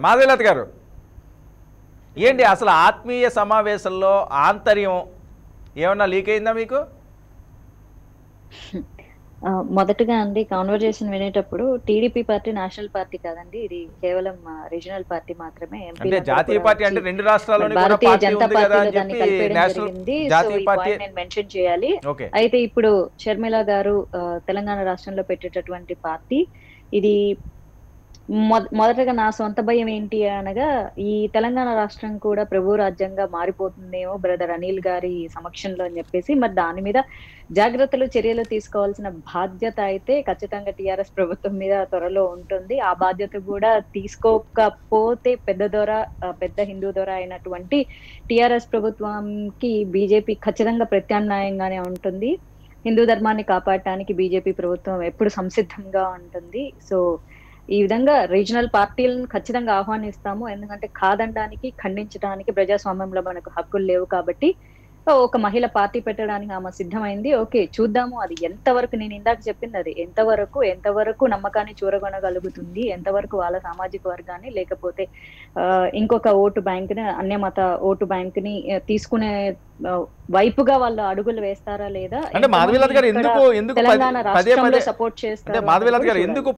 మాధవీలత గారు ఏంటి అసలు ఆత్మీయ సమావేశంలో ఆంతర్యం ఏమన్నా లీక్ అయిందా మీకు ఆ, మొదటగా అండి కాన్వర్జేషన్ వినేటప్పుడు టీడీపీ పార్టీ నేషనల్ పార్టీ కాదండి ఇది కేవలం రీజనల్ పార్టీ మాత్రమే అంటే ఎంపీలందరూ జాతీయ కూడా పార్టీ అంటే వచ్చి రెండు రాష్ట్రాల్లోని కూడా భారతీయ పార్టీ జనతా ఉంది కదా పార్టీలో అని దాన్ని చెప్పి కలిపేయడం నేషనల్ జరిగింది సో జాతీయ ఈ పార్టీ పాయింట్ నేను మెన్షన్ చేయాలి ఓకే అయితే ఇప్పుడు షర్మిల గారు ఆ, తెలంగాణ రాష్ట్రంలో పెట్టేటటువంటి పార్టీ ఇది మొద- మొదటగా నా సొంత భయం ఏంటి అనగా ఈ తెలంగాణ రాష్ట్రం కూడా ప్రభు రాజ్యంగా మారిపోతుందేమో బ్రదర్ అనిల్ గారి సమక్షంలో అని చెప్పేసి మరి దాని మీద జాగ్రత్తలు చర్యలు తీసుకోవాల్సిన బాధ్యత అయితే ఖచ్చితంగా టిఆర్ఎస్ ప్రభుత్వం మీద త్వరలో ఉంటుంది ఆ బాధ్యత కూడా తీసుకోకపోతే పెద్ద దొర ఆ, పెద్ద హిందూ దొర అయినటువంటి టిఆర్ఎస్ ప్రభుత్వంకి బీజేపీ ఖచ్చితంగా ప్రత్యామ్నాయంగానే ఉంటుంది హిందూ ధర్మాన్ని కాపాడటానికి బీజేపీ ప్రభుత్వం ఎప్పుడు సంసిద్ధంగా ఉంటుంది సో ఈ విధంగా రీజనల్ పార్టీలను ఖచ్చితంగా ఆహ్వానిస్తాము ఎందుకంటే కాదనడానికి ఖండించడానికి ప్రజాస్వామ్యంలో మనకు హక్కులు లేవు కాబట్టి సో ఒక మహిళ పార్టీ పెట్టడానికి ఆమె సిద్ధమైంది ఓకే చూద్దాము అది ఎంతవరకు నేను ఇందాక చెప్పింది అది ఎంతవరకు ఎంతవరకు నమ్మకాన్ని చూరగొనగలుగుతుంది ఎంతవరకు వాళ్ళ సామాజిక వర్గాన్ని లేకపోతే ఆ, ఇంకొక ఓటు బ్యాంక్ ని అన్యమత ఓటు బ్యాంక్ ని ఆ, తీసుకునే ఆ, వైపుగా వాళ్ళు అడుగులు వేస్తారా లేదా అంటే మాధవీలత గారు ఎంతమంది ఎందుకు ఇక్కడ ఎందుకు తెలంగాణ పదే- పదే రాష్ట్రంలో పదే సపోర్ట్ అంటే చేస్తారు మాధవీలత అన్నది గారు కూడా ఎందుకు